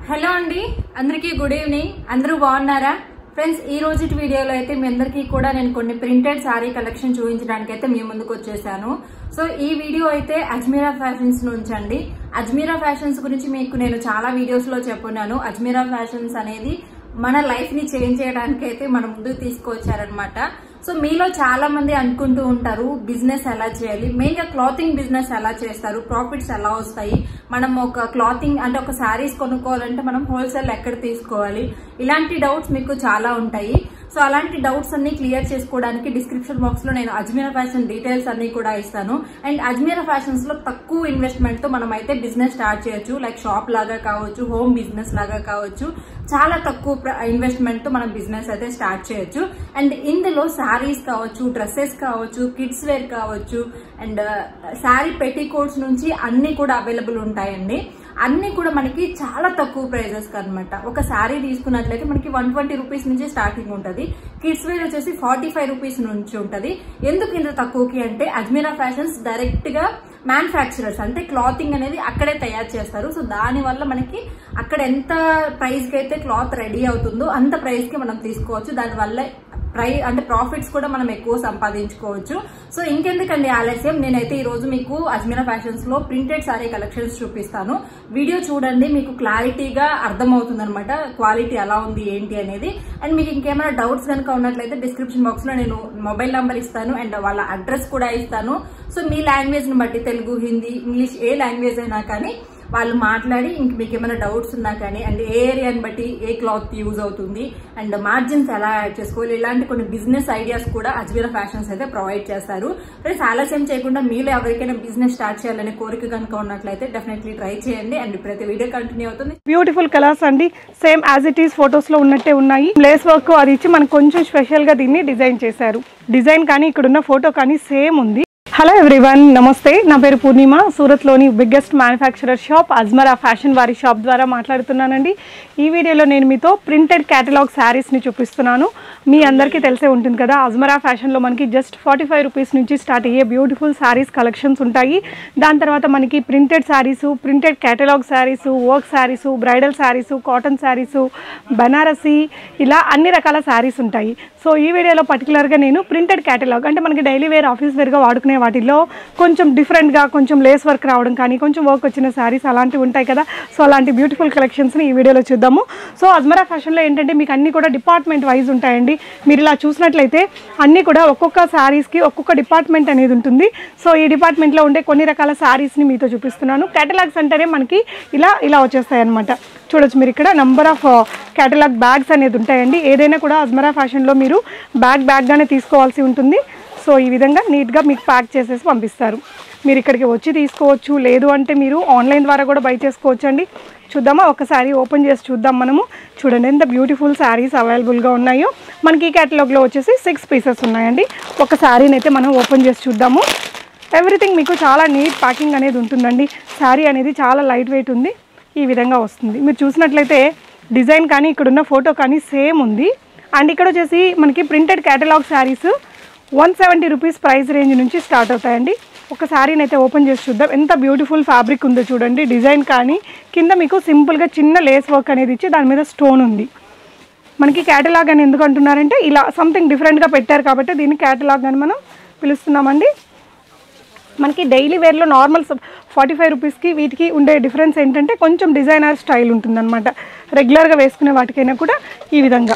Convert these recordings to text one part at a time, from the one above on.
hello అండి అందరికీ good evening అందరూ బాగున్నారా ఫ్రెండ్స్ ఈ రోజు వీడియోలో అయితే మీ అందరికీ కూడా నేను కొన్ని ప్రింటెడ్ సారీ కలెక్షన్ చూపించడానికి అయితే మీ ముందుకు వచ్చేసాను సో ఈ వీడియో అయితే అజ్మీరా ఫ్యాషన్స్ నుంచి అండి అజ్మీరా ఫ్యాషన్స్ గురించి మీకు నేను చాలా వీడియోస్ లో చెప్పున్నాను అజ్మీరా ఫ్యాషన్స్ అనేది మన లైఫ్ ని చేంజ్ చేయడానికి అయితే మన ముందుకు తీసుకొచ్చారనమాట సో మీలో చాలా మంది అనుకుంటూ ఉంటారు బిజినెస్ ఎలా చేయాలి మెయిన్ గా క్లాతింగ్ బిజినెస్ ఎలా చేస్తారు ప్రాఫిట్స్ ఎలా వస్తాయి మనం ఒక క్లాతింగ్ అంటే ఒక శారీస్ కొనుక్కోవాలంటే మనం హోల్సేల్ ఎక్కడ తీసుకోవాలి ఇలాంటి డౌట్స్ మీకు చాలా ఉంటాయి సో అలాంటి డౌట్స్ అన్ని క్లియర్ చేసుకోవడానికి డిస్క్రిప్షన్ బాక్స్ లో నేను అజ్మీరా ఫ్యాషన్ డీటెయిల్స్ అన్ని కూడా ఇస్తాను అండ్ అజ్మీరా ఫ్యాషన్స్ లో తక్కువ ఇన్వెస్ట్మెంట్ తో మనం అయితే బిజినెస్ స్టార్ట్ చేయొచ్చు లైక్ షాప్ లాగా కావచ్చు హోమ్ బిజినెస్ లాగా కావచ్చు చాలా తక్కువ ఇన్వెస్ట్మెంట్ తో మనం బిజినెస్ అయితే స్టార్ట్ చేయొచ్చు అండ్ ఇందులో శారీస్ కావచ్చు డ్రెస్సెస్ కావచ్చు కిడ్స్ వేర్ కావచ్చు అండ్ శారీ పెట్టికోట్స్ నుంచి అన్ని కూడా అవైలబుల్ ఉంటాయండి అన్ని కూడా మనకి చాలా తక్కువ ప్రైజెస్ అనమాట ఒక శారీ తీసుకున్నట్లయితే మనకి వన్ ట్వంటీ రూపీస్ నుంచి స్టార్టింగ్ ఉంటుంది కిడ్స్ వేర్ వచ్చేసి ఫార్టీ ఫైవ్ రూపీస్ నుంచి ఉంటుంది ఎందుకు ఇంత తక్కువకి అంటే అజ్మీరా ఫ్యాషన్స్ డైరెక్ట్ గా మ్యానుఫ్యాక్చరర్స్ అంటే క్లాతింగ్ అనేది అక్కడే తయారు చేస్తారు సో దాని వల్ల మనకి అక్కడ ఎంత ప్రైస్ కి అయితే క్లాత్ రెడీ అవుతుందో అంత ప్రైస్ కి మనం తీసుకోవచ్చు దాని వల్ల ప్రై అంటే ప్రాఫిట్స్ కూడా మనం ఎక్కువ సంపాదించుకోవచ్చు సో ఇంకెందుకండి ఆలస్యం నేనైతే ఈ రోజు మీకు అజ్మీరా ఫ్యాషన్స్ లో ప్రింటెడ్ సారీ కలెక్షన్స్ చూపిస్తాను వీడియో చూడండి మీకు క్లారిటీగా అర్థమవుతుంది అనమాట క్వాలిటీ ఎలా ఉంది ఏంటి అనేది అండ్ మీకు ఇంకేమైనా డౌట్స్ కనుక ఉన్నట్లయితే డిస్క్రిప్షన్ బాక్స్ లో నేను మొబైల్ నంబర్ ఇస్తాను అండ్ వాళ్ళ అడ్రస్ కూడా ఇస్తాను సో మీ లాంగ్వేజ్ ని బట్టి తెలుగు హిందీ ఇంగ్లీష్ ఏ లాంగ్వేజ్ అయినా కానీ వాళ్ళు మాట్లాడి ఇంక మీకు ఏమైనా డౌట్స్ ఉన్నా కానీ అండ్ ఏ ఏరియాని బట్టి ఏ క్లాత్ యూజ్ అవుతుంది అండ్ మార్జిన్స్ ఎలా యాడ్ చేసుకోవాలి ఇలాంటి కొన్ని బిజినెస్ ఐడియాస్ కూడా అజ్మీరా ఫ్యాషన్స్ అయితే ప్రొవైడ్ చేస్తారు ఫ్రెండ్స్ ఆలస్యం చేయకుండా మీలో ఎవరికైనా బిజినెస్ స్టార్ట్ చేయాలనే కోరిక కనుక ఉన్నట్లయితే డెఫినెట్లీ ట్రై చేయండి అండ్ ఇప్పుడైతే వీడియో కంటిన్యూ అవుతుంది బ్యూటిఫుల్ కలర్స్ అండి same as it is photos లో ఉన్నట్టే ఉన్నాయి లేస్ వర్క్ అది ఇచ్చి మనకు కొంచెం స్పెషల్ గా దీన్ని డిజైన్ చేశారు డిజైన్ కానీ ఇక్కడ ఉన్న ఫోటో కానీ సేమ్ ఉంది హలో ఎవ్రీవన్ నమస్తే నా పేరు పూర్ణిమ సూరత్లోని biggest manufacturer shop Ajmera Fashion వారి షాప్ ద్వారా మాట్లాడుతున్నానండి ఈ వీడియోలో నేను మీతో ప్రింటెడ్ క్యాటలాగ్ శారీస్ని చూపిస్తున్నాను మీ అందరికీ తెలిసే ఉంటుంది కదా అజ్మరా ఫ్యాషన్లో మనకి జస్ట్ ఫార్టీ ఫైవ్ రూపీస్ నుంచి స్టార్ట్ అయ్యే బ్యూటిఫుల్ శారీస్ కలెక్షన్స్ ఉంటాయి దాని తర్వాత మనకి printed saris printed catalogue saris work saris bridal saris cotton saris Banarasi ఇలా అన్ని రకాల శారీస్ ఉంటాయి సో ఈ వీడియోలో పర్టికులర్గా నేను ప్రింటెడ్ క్యాటలాగ్ అంటే మనకి డైలీ వేర్ ఆఫీస్ వేర్గా వాడుకునే వాటిల్లో కొంచెం డిఫరెంట్గా కొంచెం లేస్ వర్క్ రావడం కానీ కొంచెం వర్క్ వచ్చిన శారీస్ అలాంటివి ఉంటాయి కదా సో అలాంటి బ్యూటిఫుల్ కలెక్షన్స్ని ఈ వీడియోలో చూద్దాము సో అజ్మరా ఫ్యాషన్లో ఏంటంటే మీకు అన్ని కూడా డిపార్ట్మెంట్ వైజ్ ఉంటాయండి మీరు ఇలా చూసినట్లయితే అన్నీ కూడా ఒక్కొక్క శారీస్కి ఒక్కొక్క డిపార్ట్మెంట్ అనేది ఉంటుంది సో ఈ డిపార్ట్మెంట్లో ఉండే కొన్ని రకాల శారీస్ని మీతో చూపిస్తున్నాను కేటలాగ్స్ అంటేనే మనకి ఇలా ఇలా వచ్చేస్తాయి అనమాట చూడొచ్చు మీరు ఇక్కడ నంబర్ ఆఫ్ కేటలాగ్ బ్యాగ్స్ అనేది ఉంటాయండి ఏదైనా కూడా అజ్మరా ఫ్యాషన్లో మీరు బ్యాగ్ బ్యాగ్గానే తీసుకోవాల్సి ఉంటుంది సో ఈ విధంగా నీట్గా మీకు ప్యాక్ చేసేసి పంపిస్తారు మీరు ఇక్కడికి వచ్చి తీసుకోవచ్చు లేదు అంటే మీరు ఆన్లైన్ ద్వారా కూడా బై చేసుకోవచ్చు అండి చూద్దామా ఒకసారి ఓపెన్ చేసి చూద్దాం మనము చూడండి ఎంత బ్యూటిఫుల్ శారీస్ అవైలబుల్గా ఉన్నాయో మనకి ఈ క్యాటలాగ్లో వచ్చేసి సిక్స్ పీసెస్ ఉన్నాయండి ఒక శారీని అయితే మనం ఓపెన్ చేసి చూద్దాము ఎవ్రీథింగ్ మీకు చాలా నీట్ ప్యాకింగ్ అనేది ఉంటుందండి శారీ అనేది చాలా లైట్ వెయిట్ ఉంది ఈ విధంగా వస్తుంది మీరు చూసినట్లయితే డిజైన్ కానీ ఇక్కడున్న ఫోటో కానీ సేమ్ ఉంది అండ్ ఇక్కడ వచ్చేసి మనకి printed catalogue saris one seventy rupees price range నుంచి స్టార్ట్ అవుతాయండి ఒక శారీని అయితే ఓపెన్ చేసి చూద్దాం ఎంత బ్యూటిఫుల్ ఫ్యాబ్రిక్ ఉందో చూడండి డిజైన్ కానీ కింద మీకు సింపుల్గా చిన్న లేస్ వర్క్ అనేది ఇచ్చి దాని మీద స్టోన్ ఉంది మనకి క్యాటలాగ్ అని ఎందుకు అంటున్నారంటే ఇలా సంథింగ్ డిఫరెంట్గా పెట్టారు కాబట్టి దీన్ని క్యాటలాగ్ అని మనం పిలుస్తున్నామండి మనకి డైలీ వేర్లో నార్మల్ ఫార్టీ ఫైవ్ రూపీస్కి వీటికి ఉండే డిఫరెన్స్ ఏంటంటే కొంచెం డిజైనర్ స్టైల్ ఉంటుందన్నమాట రెగ్యులర్గా వేసుకునే వాటికైనా కూడా ఈ విధంగా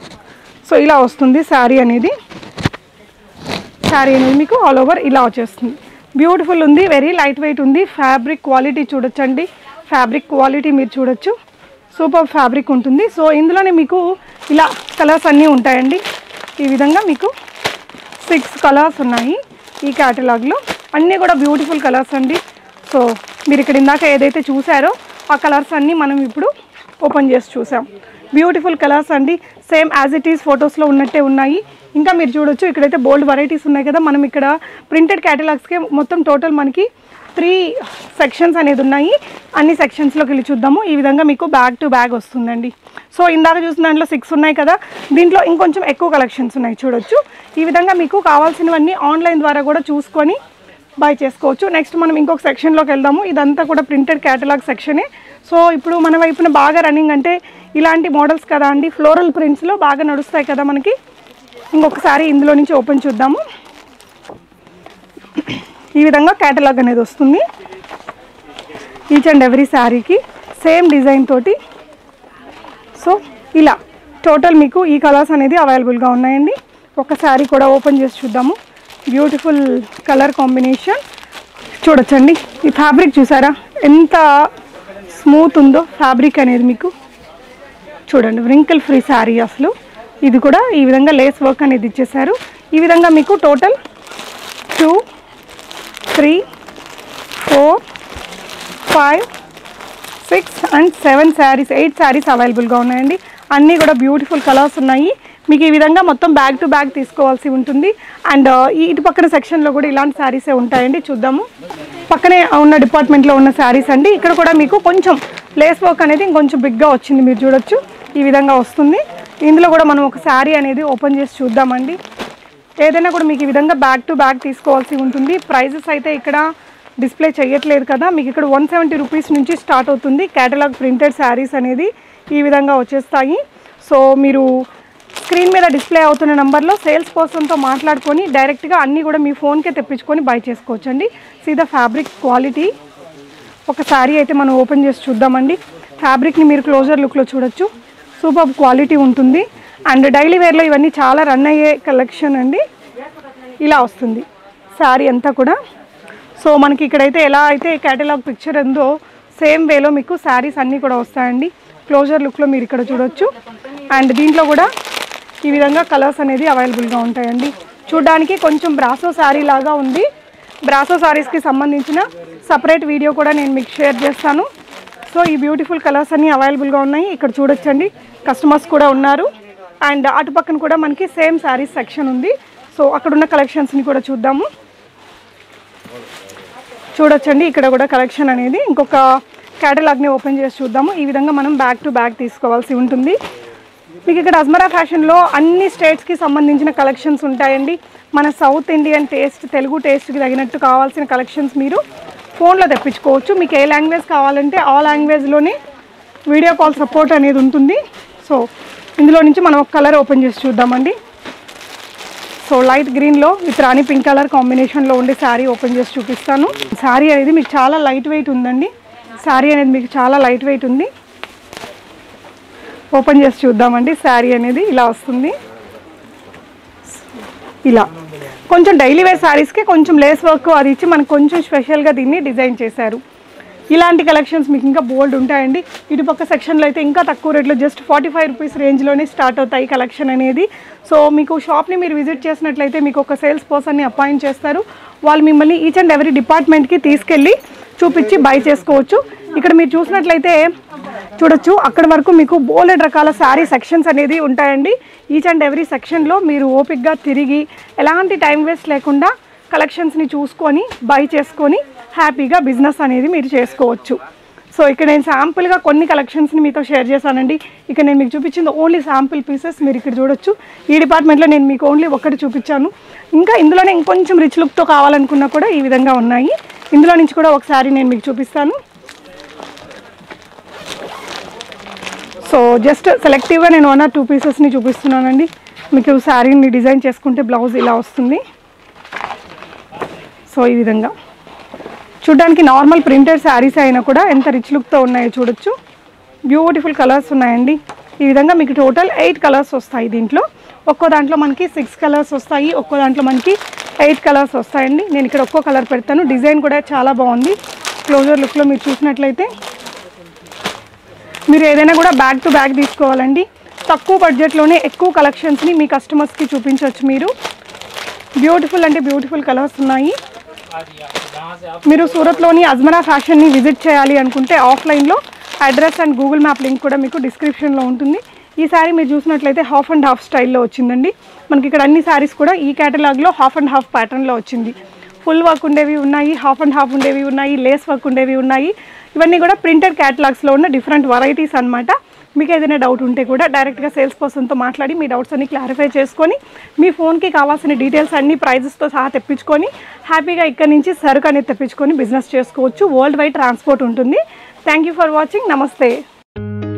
సో ఇలా వస్తుంది శారీ అనేది శారీ అనేది మీకు ఆల్ ఓవర్ ఇలా వచ్చేస్తుంది బ్యూటిఫుల్ ఉంది వెరీ లైట్ వెయిట్ ఉంది ఫ్యాబ్రిక్ క్వాలిటీ చూడొచ్చండి ఫ్యాబ్రిక్ క్వాలిటీ మీరు చూడొచ్చు సూపర్ ఫ్యాబ్రిక్ ఉంటుంది సో ఇందులోనే మీకు ఇలా కలర్స్ అన్నీ ఉంటాయండి ఈ విధంగా మీకు సిక్స్ కలర్స్ ఉన్నాయి ఈ క్యాటలాగ్లో అన్నీ కూడా బ్యూటిఫుల్ కలర్స్ అండి సో మీరు ఇక్కడ ఇందాక ఏదైతే చూసారో ఆ కలర్స్ అన్నీ మనం ఇప్పుడు ఓపెన్ చేసి చూసాం బ్యూటిఫుల్ కలర్స్ అండి సేమ్ యాజ్ ఇట్ ఈస్ ఫొటోస్లో ఉన్నట్టే ఉన్నాయి ఇంకా మీరు చూడొచ్చు ఇక్కడైతే బోల్డ్ వెరైటీస్ ఉన్నాయి కదా మనం ఇక్కడ ప్రింటెడ్ క్యాటలాగ్స్కి మొత్తం టోటల్ మనకి త్రీ సెక్షన్స్ అనేది ఉన్నాయి అన్ని సెక్షన్స్లోకి వెళ్ళి చూద్దాము ఈ విధంగా మీకు బ్యాగ్ టు బ్యాగ్ వస్తుందండి సో ఇందాక చూసిన దాంట్లో సిక్స్ ఉన్నాయి కదా దీంట్లో ఇంకొంచెం ఎక్కువ కలెక్షన్స్ ఉన్నాయి చూడొచ్చు ఈ విధంగా మీకు కావాల్సినవన్నీ ఆన్లైన్ ద్వారా కూడా చూసుకొని బై చేసుకోవచ్చు నెక్స్ట్ మనం ఇంకొక సెక్షన్లోకి వెళ్దాము ఇదంతా కూడా ప్రింటెడ్ క్యాటలాగ్ సెక్షనే సో ఇప్పుడు మన వైపున బాగా రన్నింగ్ అంటే ఇలాంటి మోడల్స్ కదా అండి ఫ్లోరల్ ప్రింట్స్లో బాగా నడుస్తాయి కదా మనకి ఇంకొకసారి ఇందులో నుంచి ఓపెన్ చూద్దాము ఈ విధంగా క్యాటలాగ్ అనేది వస్తుంది ఈచ్ అండ్ ఎవ్రీ శారీకి సేమ్ డిజైన్ తోటి సో ఇలా టోటల్ మీకు ఈ కలర్స్ అనేది అవైలబుల్గా ఉన్నాయండి ఒక శారీ కూడా ఓపెన్ చేసి చూద్దాము బ్యూటిఫుల్ కలర్ కాంబినేషన్ చూడొచ్చండి ఈ ఫ్యాబ్రిక్ చూసారా ఎంత స్మూత్ ఉందో ఫ్యాబ్రిక్ అనేది మీకు చూడండి వ్రింకిల్ ఫ్రీ శారీ అసలు ఇది కూడా ఈ విధంగా లేస్ వర్క్ అనేది ఇచ్చేసారు ఈ విధంగా మీకు total two three four five six and seven saris eight saris అవైలబుల్గా ఉన్నాయండి అన్నీ కూడా బ్యూటిఫుల్ కలర్స్ ఉన్నాయి మీకు ఈ విధంగా మొత్తం బ్యాగ్ టు బ్యాగ్ తీసుకోవాల్సి ఉంటుంది అండ్ ఈ ఇటు పక్కన సెక్షన్లో కూడా ఇలాంటి శారీసే ఉంటాయండి చూద్దాము పక్కనే ఉన్న డిపార్ట్మెంట్లో ఉన్న శారీస్ అండి ఇక్కడ కూడా మీకు కొంచెం లేస్ వర్క్ అనేది ఇంకొంచెం బిగ్గా వచ్చింది మీరు చూడొచ్చు ఈ విధంగా వస్తుంది ఇందులో కూడా మనం ఒక శారీ అనేది ఓపెన్ చేసి చూద్దామండి ఏదైనా కూడా మీకు ఈ విధంగా బ్యాగ్ టు బ్యాగ్ తీసుకోవాల్సి ఉంటుంది ప్రైజెస్ అయితే ఇక్కడ డిస్ప్లే చేయట్లేదు కదా మీకు ఇక్కడ వన్ సెవెంటీ రూపీస్ నుంచి స్టార్ట్ అవుతుంది కేటలాగ్ ప్రింటెడ్ శారీస్ అనేది ఈ విధంగా వచ్చేస్తాయి సో మీరు స్క్రీన్ మీద డిస్ప్లే అవుతున్న నెంబర్లో సేల్స్ పర్సన్తో మాట్లాడుకొని డైరెక్ట్గా అన్నీ కూడా మీ ఫోన్కే తెప్పించుకొని బై చేసుకోవచ్చండి సీ ద ఫ్యాబ్రిక్ క్వాలిటీ ఒక శారీ అయితే మనం ఓపెన్ చేసి చూద్దామండి ఫ్యాబ్రిక్ని మీరు క్లోజర్ లుక్లో చూడొచ్చు సూపర్ క్వాలిటీ ఉంటుంది అండ్ డైలీ వేర్లో ఇవన్నీ చాలా రన్ అయ్యే కలెక్షన్ అండి ఇలా వస్తుంది శారీ అంతా కూడా సో మనకి ఇక్కడైతే ఎలా అయితే కేటలాగ్ పిక్చర్ ఉందో సేమ్ వేలో మీకు శారీస్ అన్నీ కూడా వస్తాయండి క్లోజర్ లుక్లో మీరు ఇక్కడ చూడొచ్చు అండ్ దీంట్లో కూడా ఈ విధంగా కలర్స్ అనేది అవైలబుల్గా ఉంటాయండి చూడ్డానికి కొంచెం బ్రాసో శారీ లాగా ఉంది బ్రాసో శారీస్కి సంబంధించిన సపరేట్ వీడియో కూడా నేను మీకు షేర్ చేస్తాను సో ఈ బ్యూటిఫుల్ కలర్స్ అన్నీ అవైలబుల్గా ఉన్నాయి ఇక్కడ చూడొచ్చండి కస్టమర్స్ కూడా ఉన్నారు అండ్ అటు పక్కన కూడా మనకి సేమ్ శారీస్ సెక్షన్ ఉంది సో అక్కడ ఉన్న కలెక్షన్స్ని కూడా చూద్దాము చూడొచ్చండి ఇక్కడ కూడా కలెక్షన్ అనేది ఇంకొక క్యాటలాగ్ని ఓపెన్ చేసి చూద్దాము ఈ విధంగా మనం బ్యాక్ టు బ్యాక్ తీసుకోవాల్సి ఉంటుంది మీకు ఇక్కడ అజ్మరా ఫ్యాషన్లో అన్ని స్టేట్స్కి సంబంధించిన కలెక్షన్స్ ఉంటాయండి మన సౌత్ ఇండియన్ టేస్ట్ తెలుగు టేస్ట్కి తగినట్టు కావాల్సిన కలెక్షన్స్ మీరు ఫోన్లో తెప్పించుకోవచ్చు మీకు ఏ లాంగ్వేజ్ కావాలంటే ఆ లాంగ్వేజ్లోనే వీడియో కాల్ సపోర్ట్ అనేది ఉంటుంది సో ఇందులో నుంచి మనం ఒక కలర్ ఓపెన్ చేసి చూద్దామండి సో లైట్ గ్రీన్లో విత్ రాణి పింక్ కలర్ కాంబినేషన్లో ఉండే శారీ ఓపెన్ చేసి చూపిస్తాను శారీ అనేది మీకు చాలా లైట్ వెయిట్ ఉందండి శారీ అనేది మీకు చాలా లైట్ వెయిట్ ఉంది ఓపెన్ చేసి చూద్దామండి శారీ అనేది ఇలా వస్తుంది ఇలా కొంచెం డైలీ వేర్ శారీస్కి కొంచెం లేస్ వర్క్ అది ఇచ్చి మనకు కొంచెం స్పెషల్గా దీన్ని డిజైన్ చేశారు ఇలాంటి కలెక్షన్స్ మీకు ఇంకా బోల్డ్ ఉంటాయండి ఇటుపక్క సెక్షన్లో అయితే ఇంకా తక్కువ రేట్లో జస్ట్ ఫార్టీ ఫైవ్ రూపీస్ రేంజ్లోనే స్టార్ట్ అవుతాయి కలెక్షన్ అనేది సో మీకు షాప్ని మీరు విజిట్ చేసినట్లయితే మీకు ఒక సేల్స్ పర్సన్ని అపాయింట్ చేస్తారు వాళ్ళు మిమ్మల్ని ఈచ్ అండ్ ఎవరీ డిపార్ట్మెంట్కి తీసుకెళ్ళి చూపించి బై చేసుకోవచ్చు ఇక్కడ మీరు చూసినట్లయితే చూడొచ్చు అక్కడ వరకు మీకు బోలెడ్ రకాల శారీ సెక్షన్స్ అనేది ఉంటాయండి ఈచ్ అండ్ ఎవ్రీ సెక్షన్లో మీరు ఓపిక్గా తిరిగి ఎలాంటి టైం వేస్ట్ లేకుండా కలెక్షన్స్ని చూసుకొని బై చేసుకొని హ్యాపీగా బిజినెస్ అనేది మీరు చేసుకోవచ్చు సో ఇక్కడ నేను శాంపుల్గా కొన్ని కలెక్షన్స్ని మీతో షేర్ చేశానండి ఇక్కడ నేను మీకు చూపించింది ఓన్లీ శాంపుల్ పీసెస్ మీరు ఇక్కడ చూడొచ్చు ఈ డిపార్ట్మెంట్లో నేను మీకు ఓన్లీ ఒక్కటి చూపించాను ఇంకా ఇందులోనే ఇంకొంచెం రిచ్ లుక్తో కావాలనుకున్నా కూడా ఈ విధంగా ఉన్నాయి ఇందులో నుంచి కూడా ఒకసారి నేను మీకు చూపిస్తాను సో జస్ట్ సెలెక్టివ్గా నేను వన్ ఆర్ టూ పీసెస్ని చూపిస్తున్నానండి మీకు శారీని డిజైన్ చేసుకుంటే బ్లౌజ్ ఇలా వస్తుంది సో ఈ విధంగా చూడ్డానికి నార్మల్ ప్రింటెడ్ శారీస్ అయినా కూడా ఎంత రిచ్ లుక్తో ఉన్నాయో చూడొచ్చు బ్యూటిఫుల్ కలర్స్ ఉన్నాయండి ఈ విధంగా మీకు టోటల్ ఎయిట్ కలర్స్ వస్తాయి దీంట్లో ఒక్కో దాంట్లో మనకి సిక్స్ కలర్స్ వస్తాయి ఒక్కో దాంట్లో మనకి ఎయిట్ కలర్స్ వస్తాయండి నేను ఇక్కడ ఒక్కో కలర్ పెడతాను డిజైన్ కూడా చాలా బాగుంది క్లోజర్ లుక్లో మీరు చూసినట్లయితే మీరు ఏదైనా కూడా బ్యాగ్ టు బ్యాగ్ తీసుకోవాలండి తక్కువ బడ్జెట్లోనే ఎక్కువ కలెక్షన్స్ని మీ కస్టమర్స్కి చూపించవచ్చు మీరు బ్యూటిఫుల్ అంటే బ్యూటిఫుల్ కలర్స్ ఉన్నాయి మీరు సూరత్లోని అజ్మరా ఫ్యాషన్ని విజిట్ చేయాలి అనుకుంటే ఆఫ్లైన్లో address and Google map link కూడా మీకు డిస్క్రిప్షన్లో ఉంటుంది ఈ శారీ మీరు చూసినట్లయితే హాఫ్ అండ్ హాఫ్ స్టైల్లో వచ్చిందండి మనకి ఇక్కడ అన్ని శారీస్ కూడా ఈ కేటలాగ్లో హాఫ్ అండ్ హాఫ్ ప్యాటర్న్లో వచ్చింది ఫుల్ వర్క్ ఉండేవి ఉన్నాయి హాఫ్ అండ్ హాఫ్ ఉండేవి ఉన్నాయి లేస్ వర్క్ ఉండేవి ఉన్నాయి ఇవన్నీ కూడా ప్రింటెడ్ క్యాటలాగ్స్లో ఉన్న డిఫరెంట్ వెరైటీస్ అన్నమాట మీకు ఏదైనా డౌట్ ఉంటే కూడా డైరెక్ట్గా సేల్స్ పర్సన్తో మాట్లాడి మీ డౌట్స్ అన్ని క్లారిఫై చేసుకొని మీ ఫోన్కి కావాల్సిన డీటెయిల్స్ అన్ని ప్రైజెస్తో సహా తెప్పించుకొని హ్యాపీగా ఇక్కడ నుంచి సరుకు అనేది తెప్పించుకొని బిజినెస్ చేసుకోవచ్చు వరల్డ్ వైడ్ ట్రాన్స్పోర్ట్ ఉంటుంది థ్యాంక్ యూ ఫర్ వాచింగ్ నమస్తే